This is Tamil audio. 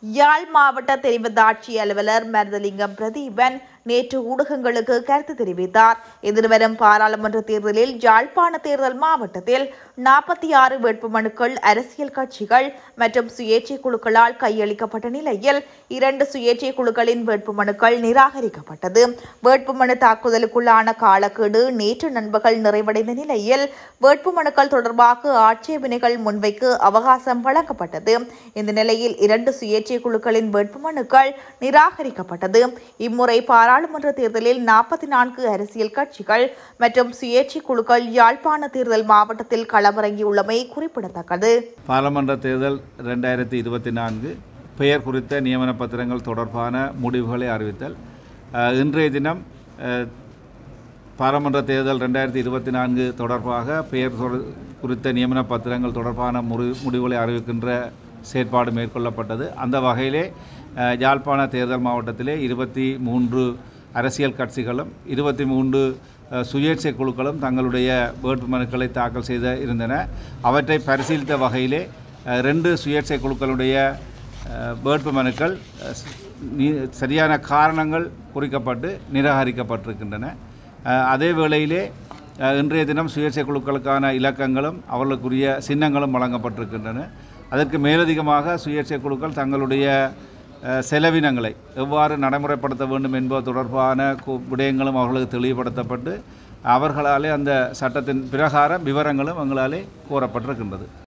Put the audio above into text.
யாழ் மாவட்ட தெரிவத்தாட்சி அலுவலர் மருதலிங்கம் பிரதீபன் நேற்று ஊடகங்களுக்கு கருத்து தெரிவித்தார் எதிர்வரும் பாராளுமன்ற தேர்தலில் யாழ்ப்பாண தேர்தல் மாவட்டத்தில் நாற்பத்தி ஆறு வேட்புமனுக்கள் அரசியல் கட்சிகள் மற்றும் சுயேட்சை குழுக்களால் கையளிக்கப்பட்ட நிலையில் இரண்டு சுயேட்சை குழுக்களின் வேட்புமனுக்கள் நிராகரிக்கப்பட்டது வேட்புமனு தாக்குதலுக்குள்ளான காலக்கெடு நேற்று நண்பகல் நிறைவடைந்த நிலையில் வேட்புமனுக்கள் தொடர்பாக ஆட்சேபனைகள் முன்வைக்க அவகாசம் வழங்கப்பட்டது இந்த நிலையில் இரண்டு சுயேட்சை குழுக்களின் வேட்புமனுக்கள் நிராகரிக்கப்பட்டது இம்முறை பாராளுமன்ற தேர்தலில் நாற்பத்தி நான்கு அரசியல் கட்சிகள் மற்றும் சுயேட்சை குழுக்கள் யாழ்ப்பாண தேர்தல் மாவட்டத்தில் களமிறங்கியுள்ளமை குறிப்பிடத்தக்கது பாராளுமன்ற தேர்தல் ரெண்டாயிரத்தி இருபத்தி நான்கு பெயர் குறித்த நியமன பத்திரங்கள் தொடர்பான முடிவுகளை அறிவித்தல் அஹ், இன்றைய தினம் அஹ், பாராளுமன்ற தேர்தல் ரெண்டாயிரத்தி இருபத்தி நான்கு தொடர்பாக பெயர் சொல் குறித்த நியமன பத்திரங்கள் தொடர்பான முடி முடிவுகளை அறிவிக்கின்ற செயற்பாடு மேற்கொள்ளப்பட்டது அந்த வகையிலே அஹ், யாழ்ப்பாண தேர்தல் மாவட்டத்திலே இருபத்தி மூன்று அரசியல் கட்சிகளும் இருபத்தி மூன்று அஹ், சுயேட்சை குழுக்களும் தங்களுடைய வேட்புமனுக்களை தாக்கல் செய்த இருந்தன அவற்றை பரிசீலித்த வகையிலே அஹ், ரெண்டு சுயேட்சை குழுக்களுடைய அஹ், வேட்புமனுக்கள் அஹ், ஸ்- நீ- சரியான காரணங்கள் குறிக்கப்பட்டு நிராகரிக்கப்பட்டிருக்கின்றன அஹ், அதே வேளையிலே அஹ், இன்றைய தினம் சுயேட்சை குழுக்களுக்கான இலக்கங்களும் அவர்களுக்குரிய சின்னங்களும் வழங்கப்பட்டிருக்கின்றன அதற்கு மேலதிகமாக சுயேட்சை குழுக்கள் தங்களுடைய அஹ், செலவினங்களை எவ்வாறு நடைமுறைப்படுத்த வேண்டும் என்பது தொடர்பான கு- விடயங்களும் அவர்களுக்கு தெளிவுபடுத்தப்பட்டு அவர்களாலே அந்த சட்டத்தின் பிரகாரம் விவரங்களும் எங்களாலே கோரப்பட்டிருக்கின்றது